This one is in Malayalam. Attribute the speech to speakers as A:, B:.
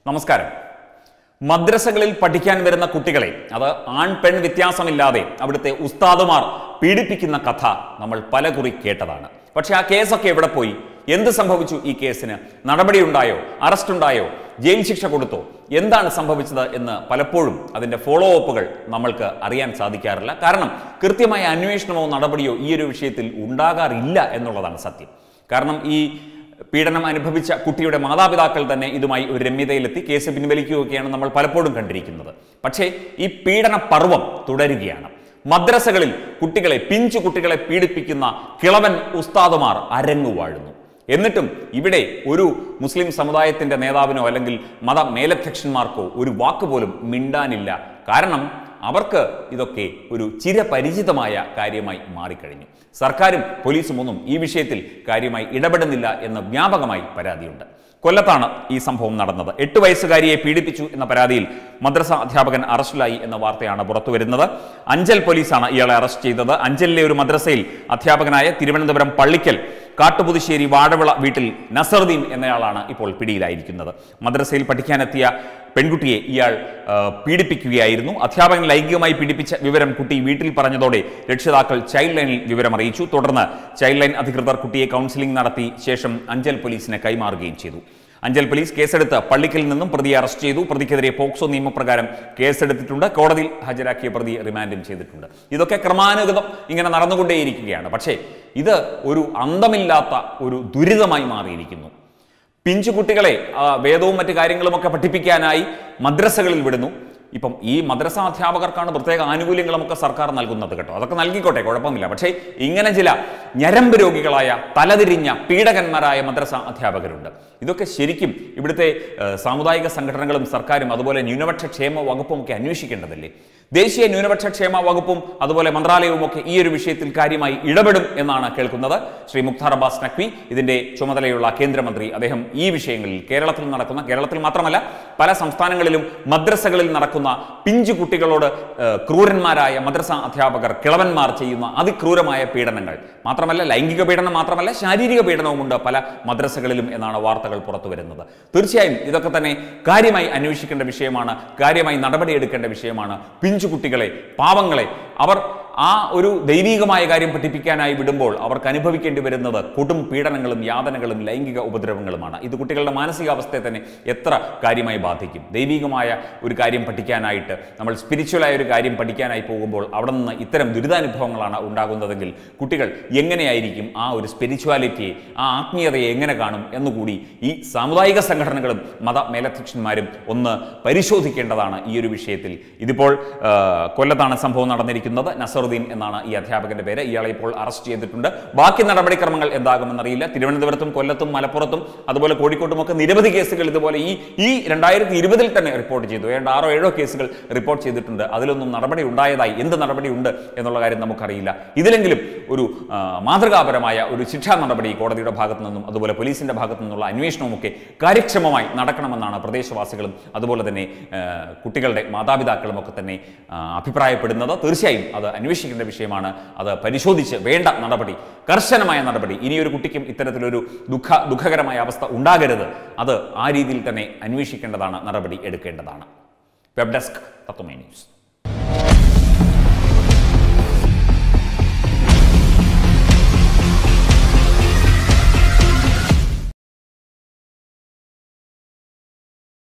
A: നമസ്കാരം മദ്രസകളിൽ പഠിക്കാൻ വരുന്ന കുട്ടികളെ അത് ആൺ പെൺ വ്യത്യാസമില്ലാതെ അവിടുത്തെ ഉസ്താദുമാർ പീഡിപ്പിക്കുന്ന കഥ നമ്മൾ പലകുറി കേട്ടതാണ് പക്ഷെ ആ കേസൊക്കെ എവിടെ പോയി എന്ത് സംഭവിച്ചു ഈ കേസിന് നടപടിയുണ്ടായോ അറസ്റ്റ് ഉണ്ടായോ ജയിൽ ശിക്ഷ കൊടുത്തോ എന്താണ് സംഭവിച്ചത് എന്ന് പലപ്പോഴും അതിന്റെ ഫോളോ അപ്പുകൾ നമ്മൾക്ക് അറിയാൻ സാധിക്കാറില്ല കാരണം കൃത്യമായ അന്വേഷണമോ നടപടിയോ ഈ ഒരു വിഷയത്തിൽ ഉണ്ടാകാറില്ല എന്നുള്ളതാണ് സത്യം കാരണം ഈ പീഡനം അനുഭവിച്ച കുട്ടിയുടെ മാതാപിതാക്കൾ തന്നെ ഇതുമായി ഒരു രമ്യതയിലെത്തി കേസ് പിൻവലിക്കുകയൊക്കെയാണ് നമ്മൾ പലപ്പോഴും കണ്ടിരിക്കുന്നത് പക്ഷേ ഈ പീഡന പർവം തുടരുകയാണ് മദ്രസകളിൽ കുട്ടികളെ പിഞ്ചു കുട്ടികളെ പീഡിപ്പിക്കുന്ന കിളവൻ ഉസ്താദുമാർ അരങ്ങുവാഴുന്നു എന്നിട്ടും ഇവിടെ ഒരു മുസ്ലിം സമുദായത്തിന്റെ നേതാവിനോ അല്ലെങ്കിൽ മത മേലധ്യക്ഷന്മാർക്കോ ഒരു വാക്ക് പോലും മിണ്ടാനില്ല കാരണം അവർക്ക് ഇതൊക്കെ ഒരു ചിരപരിചിതമായ കാര്യമായി മാറിക്കഴിഞ്ഞു സർക്കാരും പോലീസും ഒന്നും ഈ വിഷയത്തിൽ കാര്യമായി ഇടപെടുന്നില്ല എന്ന് വ്യാപകമായി പരാതിയുണ്ട് കൊല്ലത്താണ് ഈ സംഭവം നടന്നത് എട്ട് വയസ്സുകാരിയെ പീഡിപ്പിച്ചു എന്ന പരാതിയിൽ മദ്രസ അധ്യാപകൻ അറസ്റ്റിലായി എന്ന വാർത്തയാണ് പുറത്തു വരുന്നത് അഞ്ചൽ പോലീസാണ് ഇയാളെ അറസ്റ്റ് ചെയ്തത് അഞ്ചലിലെ ഒരു മദ്രസയിൽ അധ്യാപകനായ തിരുവനന്തപുരം പള്ളിക്കൽ കാട്ടുപുതുശ്ശേരി വാഴവിള വീട്ടിൽ നസറുദ്ദീൻ എന്നയാളാണ് ഇപ്പോൾ പിടിയിലായിരിക്കുന്നത് മദ്രസയിൽ പഠിക്കാനെത്തിയ പെൺകുട്ടിയെ ഇയാൾ ആ, പീഡിപ്പിക്കുകയായിരുന്നു അധ്യാപകൻ ലൈംഗികമായി പീഡിപ്പിച്ച വിവരം കുട്ടി വീട്ടിൽ പറഞ്ഞതോടെ രക്ഷിതാക്കൾ ചൈൽഡ് ലൈനിൽ വിവരം അറിയിച്ചു തുടർന്ന് ചൈൽഡ് ലൈൻ അധികൃതർ കുട്ടിയെ കൗൺസിലിംഗ് നടത്തി ശേഷം അഞ്ചൽ പോലീസിന് കൈമാറുകയും ചെയ്തു അഞ്ചൽ പോലീസ് കേസെടുത്ത് പള്ളിക്കലിൽ നിന്നും പ്രതിയെ അറസ്റ്റ് ചെയ്തു പ്രതിക്കെതിരെ പോക്സോ നിയമപ്രകാരം കേസെടുത്തിട്ടുണ്ട് കോടതിയിൽ ഹാജരാക്കിയ പ്രതിയെ റിമാൻഡും ചെയ്തിട്ടുണ്ട് ഇതൊക്കെ ക്രമാനുഗതം ഇങ്ങനെ നടന്നുകൊണ്ടേയിരിക്കുകയാണ് പക്ഷേ ഇത് ഒരു അന്തമില്ലാത്ത ഒരു ദുരിതമായി മാറിയിരിക്കുന്നു പിഞ്ചു കുട്ടികളെ ആ, വേദവും മറ്റു കാര്യങ്ങളുമൊക്കെ പഠിപ്പിക്കാനായി മദ്രസകളിൽ വിടുന്നു ഇപ്പം ഈ മദ്രസ അധ്യാപകർക്കാണ് പ്രത്യേക ആനുകൂല്യങ്ങളുമൊക്കെ സർക്കാർ നൽകുന്നത് കേട്ടോ അതൊക്കെ നൽകിക്കോട്ടെ കുഴപ്പമില്ല പക്ഷേ ഇങ്ങനെ ചില ഞരമ്പ് രോഗികളായ തലതിരിഞ്ഞ പീഡകന്മാരായ മദ്രസ അധ്യാപകരുണ്ട് ഇതൊക്കെ ശരിക്കും ഇവിടുത്തെ ഏഹ്, സാമുദായിക സംഘടനകളും സർക്കാരും അതുപോലെ ന്യൂനപക്ഷ ക്ഷേമ വകുപ്പും ഒക്കെ അന്വേഷിക്കേണ്ടതല്ലേ ദേശീയ ന്യൂനപക്ഷ ക്ഷേമ വകുപ്പും അതുപോലെ മന്ത്രാലയവും ഒക്കെ ഈ ഒരു വിഷയത്തിൽ കാര്യമായി ഇടപെടും എന്നാണ് കേൾക്കുന്നത് ശ്രീ മുഖ്താർ അബ്ബാസ് നഖ്വി ഇതിന്റെ ചുമതലയുള്ള കേന്ദ്രമന്ത്രി അദ്ദേഹം ഈ വിഷയങ്ങളിൽ കേരളത്തിൽ നടക്കുന്ന കേരളത്തിൽ മാത്രമല്ല പല സംസ്ഥാനങ്ങളിലും മദ്രസകളിൽ നടക്കുന്ന പിഞ്ചു കുട്ടികളോട് ഏഹ്, ക്രൂരന്മാരായ മദ്രസ അധ്യാപകർ കിളവന്മാർ ചെയ്യുന്ന അതിക്രൂരമായ പീഡനങ്ങൾ മാത്രമല്ല ലൈംഗിക പീഡനം മാത്രമല്ല ശാരീരിക പീഡനവുമുണ്ട് പല മദ്രസകളിലും എന്നാണ് വാർത്തകൾ പുറത്തു വരുന്നത് തീർച്ചയായും ഇതൊക്കെ തന്നെ കാര്യമായി അന്വേഷിക്കേണ്ട വിഷയമാണ് കാര്യമായി നടപടിയെടുക്കേണ്ട വിഷയമാണ് പിഞ്ചു കുട്ടികളെ പാവങ്ങളെ അവർ ആ ഒരു ദൈവീകമായ കാര്യം പഠിപ്പിക്കാനായി വിടുമ്പോൾ അവർക്ക് അനുഭവിക്കേണ്ടി വരുന്നത് കൊടും പീഡനങ്ങളും യാതനകളും ലൈംഗിക ഉപദ്രവങ്ങളുമാണ് ഇത് കുട്ടികളുടെ മാനസികാവസ്ഥയെ തന്നെ എത്ര കാര്യമായി ബാധിക്കും ദൈവികമായ ഒരു കാര്യം പഠിക്കാനായിട്ട് നമ്മൾ സ്പിരിച്വലായ ഒരു കാര്യം പഠിക്കാനായി പോകുമ്പോൾ അവിടെ നിന്ന് ഇത്തരം ദുരിതാനുഭവങ്ങളാണ് ഉണ്ടാകുന്നതെങ്കിൽ കുട്ടികൾ എങ്ങനെയായിരിക്കും ആ ഒരു സ്പിരിച്വാലിറ്റിയെ ആ ആത്മീയതയെ എങ്ങനെ കാണും എന്നുകൂടി ഈ സാമുദായിക സംഘടനകളും മത മേലധ്യക്ഷന്മാരും ഒന്ന് പരിശോധിക്കേണ്ടതാണ് ഈ ഒരു വിഷയത്തിൽ ഇതിപ്പോൾ ആ, കൊല്ലത്താണ് സംഭവം നടന്നിരിക്കുന്നത് നസറുദ്ദീൻ എന്നാണ് ഈ അധ്യാപകന്റെ പേര് ഇയാളെ ഇപ്പോൾ അറസ്റ്റ് ചെയ്തിട്ടുണ്ട് ബാക്കി നടപടിക്രമങ്ങൾ എന്താകുമെന്നറിയില്ല തിരുവനന്തപുരത്തും കൊല്ലത്തും മലപ്പുറത്തും അതുപോലെ കോഴിക്കോട്ടും ഒക്കെ നിരവധി കേസുകൾ ഇതുപോലെ ഈ ഈ രണ്ടായിരത്തി ഇരുപതിൽ തന്നെ റിപ്പോർട്ട് ചെയ്തു ഏതാണ്ട് ആറോ ഏഴോ കേസുകൾ റിപ്പോർട്ട് ചെയ്തിട്ടുണ്ട് അതിലൊന്നും നടപടി ഉണ്ടായതായി എന്ത് നടപടി ഉണ്ട് എന്നുള്ള കാര്യം നമുക്കറിയില്ല ഇതിലെങ്കിലും ഒരു ആ, മാതൃകാപരമായ ഒരു ശിക്ഷാ നടപടി കോടതിയുടെ ഭാഗത്തു നിന്നും അതുപോലെ പോലീസിന്റെ ഭാഗത്തു നിന്നുള്ള അന്വേഷണവും ഒക്കെ കാര്യക്ഷമമായി നടക്കണമെന്നാണ് പ്രദേശവാസികളും അതുപോലെ തന്നെ ആ, കുട്ടികളുടെ മാതാപിതാക്കളും ഒക്കെ തന്നെ ആ, അഭിപ്രായപ്പെടുന്നത് തീർച്ചയായും അത് അന്വേഷിക്കേണ്ട വിഷയമാണ് അത് പരിശോധിച്ച് വേണ്ട നടപടി കർശനമായ നടപടി ഇനിയൊരു കുട്ടിക്കും ഇത്തരത്തിലൊരു ദുഃഖ ദുഃഖകരമായ അവസ്ഥ ഉണ്ടാകരുത് അത് ആ രീതിയിൽ തന്നെ അന്വേഷിക്കേണ്ടതാണ് നടപടി എടുക്കേണ്ടതാണ് വെബ് ഡെസ്ക് തത്വമേ ന്യൂസ്